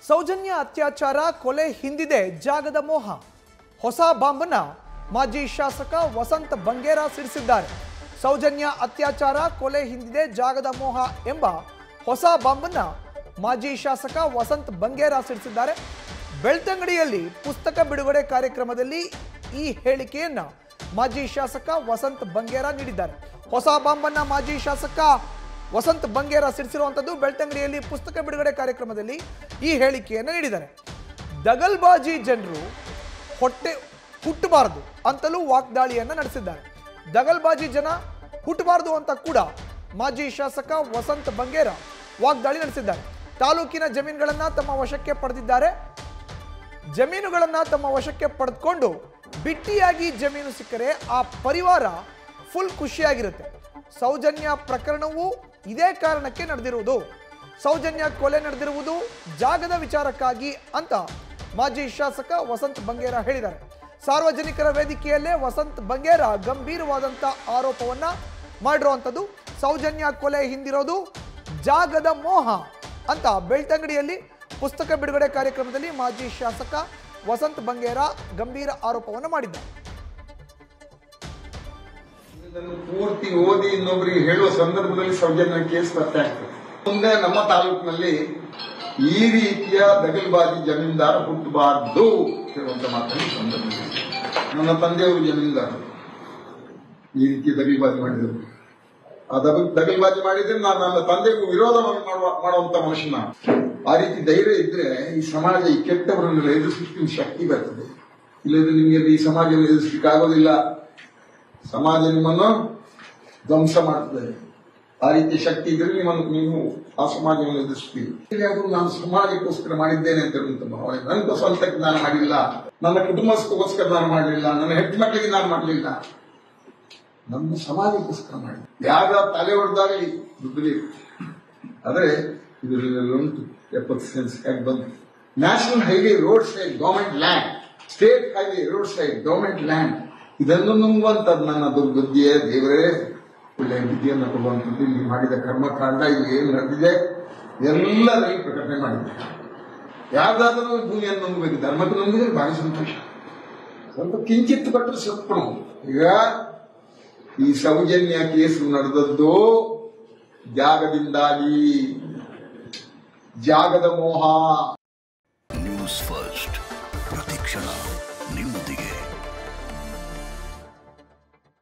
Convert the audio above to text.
ಸೌಜನ್ಯ ಅತ್ಯಾಚಾರ ಕೊಲೆ ಹಿಂದಿದೆ ಜಾಗದ ಮೋಹ ಹೊಸ ಬಾಂಬನ್ನ ಮಾಜಿ ಶಾಸಕ ವಸಂತ್ ಬಂಗೇರ ಸಿಡಿಸಿದ್ದಾರೆ ಸೌಜನ್ಯ ಅತ್ಯಾಚಾರ ಕೊಲೆ ಹಿಂದಿದೆ ಜಾಗದ ಮೋಹ ಎಂಬ ಹೊಸ ಬಾಂಬನ್ನ ಮಾಜಿ ಶಾಸಕ ವಸಂತ್ ಬಂಗೇರ ಸಿಡಿಸಿದ್ದಾರೆ ಬೆಳ್ತಂಗಡಿಯಲ್ಲಿ ಪುಸ್ತಕ ಬಿಡುಗಡೆ ಕಾರ್ಯಕ್ರಮದಲ್ಲಿ ಈ ಹೇಳಿಕೆಯನ್ನ ಮಾಜಿ ಶಾಸಕ ವಸಂತ್ ಬಂಗೇರ ನೀಡಿದ್ದಾರೆ ಹೊಸ ಬಾಂಬನ್ನ ಮಾಜಿ ಶಾಸಕ ವಸಂತ್ ಬಂಗೇರ ಸಿಡಿಸಿರುವಂಥದ್ದು ಬೆಳ್ತಂಗಡಿಯಲ್ಲಿ ಪುಸ್ತಕ ಬಿಡುಗಡೆ ಕಾರ್ಯಕ್ರಮದಲ್ಲಿ ಈ ಹೇಳಿಕೆಯನ್ನು ನೀಡಿದ್ದಾರೆ ದಗಲ್ಬಾಜಿ ಜನರು ಹೊಟ್ಟೆ ಹುಟ್ಟಬಾರದು ಅಂತಲೂ ವಾಗ್ದಾಳಿಯನ್ನ ನಡೆಸಿದ್ದಾರೆ ದಗಲ್ಬಾಜಿ ಜನ ಹುಟ್ಟಬಾರದು ಅಂತ ಕೂಡ ಮಾಜಿ ಶಾಸಕ ವಸಂತ್ ಬಂಗೇರ ವಾಗ್ದಾಳಿ ನಡೆಸಿದ್ದಾರೆ ತಾಲೂಕಿನ ಜಮೀನುಗಳನ್ನ ತಮ್ಮ ವಶಕ್ಕೆ ಪಡೆದಿದ್ದಾರೆ ಜಮೀನುಗಳನ್ನ ತಮ್ಮ ವಶಕ್ಕೆ ಪಡೆದುಕೊಂಡು ಬಿಟ್ಟಿಯಾಗಿ ಜಮೀನು ಸಿಕ್ಕರೆ ಆ ಪರಿವಾರ ಫುಲ್ ಖುಷಿಯಾಗಿರುತ್ತೆ ಸೌಜನ್ಯ ಪ್ರಕರಣವು ಇದೇ ಕಾರಣಕ್ಕೆ ನಡೆದಿರುವುದು ಸೌಜನ್ಯ ಕೊಲೆ ನಡೆದಿರುವುದು ಜಾಗದ ವಿಚಾರಕ್ಕಾಗಿ ಅಂತ ಮಾಜಿ ಶಾಸಕ ವಸಂತ್ ಬಂಗೇರ ಹೇಳಿದ್ದಾರೆ ಸಾರ್ವಜನಿಕರ ವೇದಿಕೆಯಲ್ಲೇ ವಸಂತ್ ಬಂಗೇರ ಗಂಭೀರವಾದಂಥ ಆರೋಪವನ್ನ ಮಾಡಿರುವಂಥದ್ದು ಸೌಜನ್ಯ ಕೊಲೆ ಹಿಂದಿರೋದು ಜಾಗದ ಮೋಹ ಅಂತ ಬೆಳ್ತಂಗಡಿಯಲ್ಲಿ ಪುಸ್ತಕ ಬಿಡುಗಡೆ ಕಾರ್ಯಕ್ರಮದಲ್ಲಿ ಮಾಜಿ ಶಾಸಕ ವಸಂತ್ ಬಂಗೇರ ಗಂಭೀರ ಆರೋಪವನ್ನು ಮಾಡಿದ್ದಾರೆ ಇದನ್ನು ಪೂರ್ತಿ ಓದಿ ಇನ್ನೊಬ್ಬರಿಗೆ ಹೇಳುವ ಸಂದರ್ಭದಲ್ಲಿ ಸೌಜನ್ಯ ಕೇಸ್ ಬರ್ತಾ ಇರ್ತದೆ ಮುಂದೆ ನಮ್ಮ ತಾಲೂಕಿನಲ್ಲಿ ಈ ರೀತಿಯ ದಗಲ್ಬಾಜಿ ಜಮೀನ್ದಾರ ಹುಟ್ಟಬಾರ್ದು ಹೇಳುವಂತ ಮಾತನ್ನು ಸಂದರ್ಭದಲ್ಲಿ ನನ್ನ ತಂದೆಯವರು ಜಮೀನ್ದಾರರು ಈ ರೀತಿ ದಗಲ್ಬಾಜಿ ಮಾಡಿದರು ಆ ದಗ- ದಗಲ್ಬಾಜಿ ಮಾಡಿದ್ರೆ ನಾನು ನನ್ನ ತಂದೆಗೂ ವಿರೋಧ ಮಾಡುವ ಮಾಡುವಂತ ಮನುಷ್ಯನ ಆ ರೀತಿ ಧೈರ್ಯ ಇದ್ರೆ ಈ ಸಮಾಜ ಈ ಕೆಟ್ಟವರನ್ನೆಲ್ಲ ಎದುರಿಸಲಿಕ್ಕೆ ಶಕ್ತಿ ಬರ್ತದೆ ಇಲ್ಲದ್ರೆ ನಿಮಗೆ ಈ ಸಮಾಜವನ್ನು ಎದುರಿಸಲಿಕ್ಕೆ ಆಗೋದಿಲ್ಲ ಸಮಾಜ ನಿಮ್ಮನ್ನು ಧ್ವಂಸ ಮಾಡ್ತದೆ ಆ ರೀತಿ ಶಕ್ತಿ ಇದ್ರೆ ನಿಮ್ಮನ್ನು ನೀವು ಆ ಸಮಾಜವನ್ನು ಎದುರಿಸ್ತೀವಿ ಇಲ್ಲಿ ಅದು ನಾನು ಸಮಾಜಕ್ಕೋಸ್ಕರ ಮಾಡಿದ್ದೇನೆ ಅಂತ ಹೇಳುವಂತ ಭಾವನೆ ನನಗೂ ಸ್ವಂತಕ್ಕೆ ನಾನು ಮಾಡಿಲ್ಲ ನನ್ನ ಕುಟುಂಬಕ್ಕೋಸ್ಕರ ನಾನು ಮಾಡಲಿಲ್ಲ ನನ್ನ ಹೆಣ್ಣು ಮಕ್ಕಳಿಗೆ ನಾನು ಮಾಡಲಿಲ್ಲ ನಮ್ಮ ಸಮಾಜಕ್ಕೋಸ್ಕರ ಮಾಡಿ ಯಾರ ತಲೆ ಹೊಡೆದಾಗಲಿ ದುಡ್ಡು ಬೇಕು ಆದ್ರೆ ಇದರಲ್ಲಿ ಉಂಟು ಎಪ್ಪತ್ತು ಸೆನ್ಸ್ ಹೇಗೆ ಬಂತು national highway road side government land state highway road side government land ಇದನ್ನು ನಂಬುವಂತದ್ದು ನನ್ನ ದುರ್ಬುದ್ಧಿಯೇ ದೇವರೇ ಒಳ್ಳೆಯ ಬುದ್ಧಿಯನ್ನು ಕೊಡುವಂಥದ್ದು ಇಲ್ಲಿ ಮಾಡಿದ ಕರ್ಮಕಾಂಡ ಇಲ್ಲಿ ಏನು ನಡೆದಿದೆ ಎಲ್ಲರಲ್ಲಿ ಪ್ರಕಟಣೆ ಮಾಡಿದೆ ಯಾವ್ದಾದರೂ ಭೂಮಿಯನ್ನು ನಂಬಬೇಕು ಧರ್ಮಕ್ಕೆ ನಂಬಿದ್ರೆ ಭಾರಿ ಸಂತೋಷ ಸ್ವಲ್ಪ ಕಿಂಚಿತ್ತು ಕೊಟ್ಟರೆ ಸ್ವಲ್ಪ ಈಗ ಈ ಸೌಜನ್ಯ ಕೇಸು ನಡೆದದ್ದು ಜಾಗದಿಂದಾಗಿ ಜಾಗದ ಮೋಹ